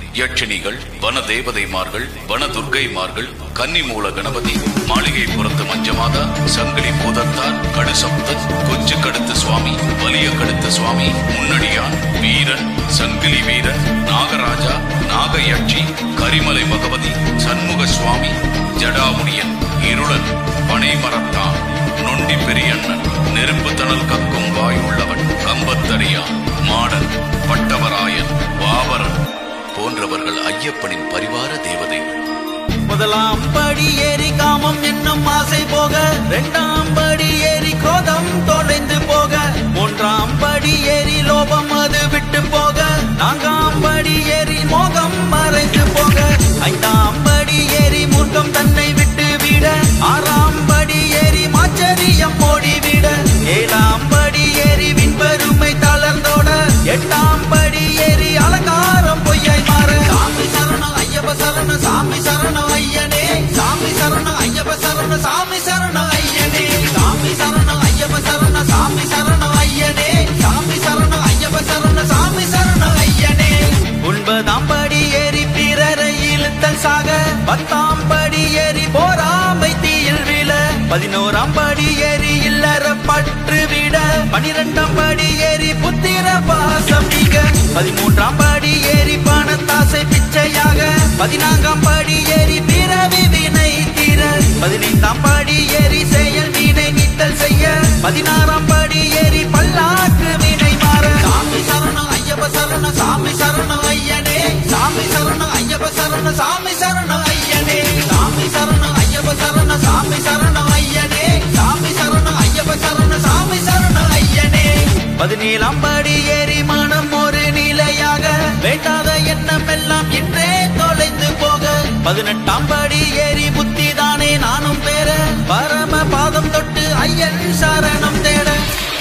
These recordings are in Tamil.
யட்சினிகள் வன தேவதைமார்கள் வன துர்க்கைமார்கள் கன்னிமூல கணபதி மாளிகை புறத்து மஞ்சமாதா சங்கிலி பூதத்தார் கடுசப்தன் கொச்சு கடுத்து சுவாமி வலிய கடுத்து சுவாமி முன்னடியான் வீரன் சங்கிலி வீரன் நாகராஜா நாகயட்சி கரிமலை பகவதி சண்முக சுவாமி ஜடாமுனியன் இருளன் பனைமரத்தான் நொண்டி பெரியண்ணன் நெருப்பு தணல் கக்கும் வாய் உள்ளவன் கம்பத்தடியான் மாடன் பட்டவராயன் வாவரன் போன்றவர்கள் ஐயப்பனின் பரிவார தேவதைகள் முதலாம் படி ஏறி காமம் என்னும் ஆசை போக இரண்டாம் படி ஏறி கோதம் தொலைந்து போக மூன்றாம் படி ஏறி லோபம் அது விட்டு போக நான்காம் படி ஏறி மோகம் மறைந்து போக ஐந்தாம் படி ஏறி மூர்க்கம் தன்னை விட்டு விட ஆறாம் படி ஏறி மாச்சரியம் ஓடிவிட ஏழாம் படி ஏறி விண்பெருமை தளர்ந்தோட எட்டாம் படி ஏறி அலங்காரம் பொய்யாய் மாற சாமி சரணம் ஐயப்ப சரணம் சாமி சரணம் ஐயனே சாமி சரணம் ஐயப்ப சரணம் சாமி சரணம் ஐயனே சாமி சரணம் ஐயப்ப சரணம் சாமி சரணம் ஐயனே சாமி சரணம் ஐயப்ப சரணம் சாமி சரணம் ஐயனே ஒன்பதாம் படி ஏறி பிறரை இழுத்தல் சாக பத்தாம் படி ஏறி போராமை தீயில் விழ பதினோராம் படி ஏறி இல்லற பற்று விட பனிரெண்டாம் படி ஏறி புத்திர பாசம் நீங்க பதிமூன்றாம் படி ஏறி பணத்தாசை பிச்சையாக பதினான்காம் படி ஏறி பிறவி வினை தீர பதினைந்தாம் படி ஏறி செயல் வினை நீத்தல் செய்ய பதினாறாம் படி ஏறி பல்லாக்கு வினை மாற சாமி சரணம் ஐயப்ப சரணம் சாமி சரணம் ஐயனே சாமி சரணம் ஐயப்ப சரணம் சாமி சரணம் ஐயனே சாமி சரணம் ஐயப்ப சரணம் சாமி சரணம் ஐயனே சாமி சரணம் ஐயப்ப சரணம் சாமி சரணம் ஐயனே பதினேழாம் படி ஏறி மனம் ஒரு நிலையாக வேண்டாத எண்ணம் எல்லாம் இன்றே தொலைந்து போக பதினெட்டாம் படி ஏறி புத்தி தானே நானும் பெற பரம பாதம் தொட்டு ஐயன் சரணம் தேட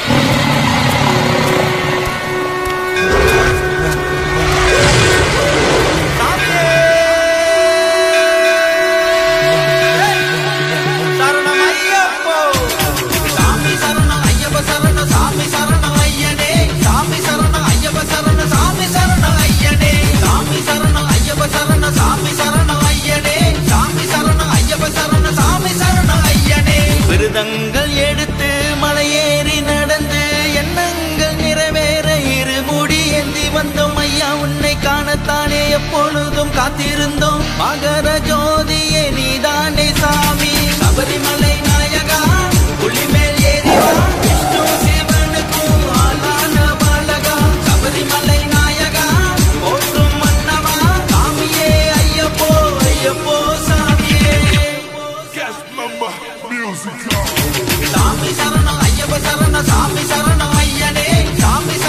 சரணம் ஐயப்போ சாமி சரணம் ஐயப்ப சரணம் சாமி சரணம் ஐயனே சாமி சரணம் ஐயப்ப சரணம் சாமி சரணம் ஐயனே சாமி சரணம் ஐயப்ப சரணம் சாமி சரணம் ஐயனே சாமி சரணம் ஐயப்ப சரணம் சாமி சரணம் ஐயனே விருதங்கள் எடுத்து மலையேறி நடந்து எண்ணங்கள் நிறைவேற இருமுடி ஏந்தி வந்தோம் ஐயா உன்னை காணத்தானே எப்பொழுதும் காத்திருந்தோம் மகர ஜோதியே நீதானே சாமி சபரிமலை நாயகா புலிமேல் ஏறி வா விஷ்ணு சிவனுக்கும் ஆளான பாலகா சபரிமலை நாயகா போற்றும் மன்னவா சாமியே ஐயப்போ ஐயப்போ சாமியே Guest member, music. சாமி சரணம் ஐயப்ப சரணம் சாமி சரணம் ஐயனே சாமி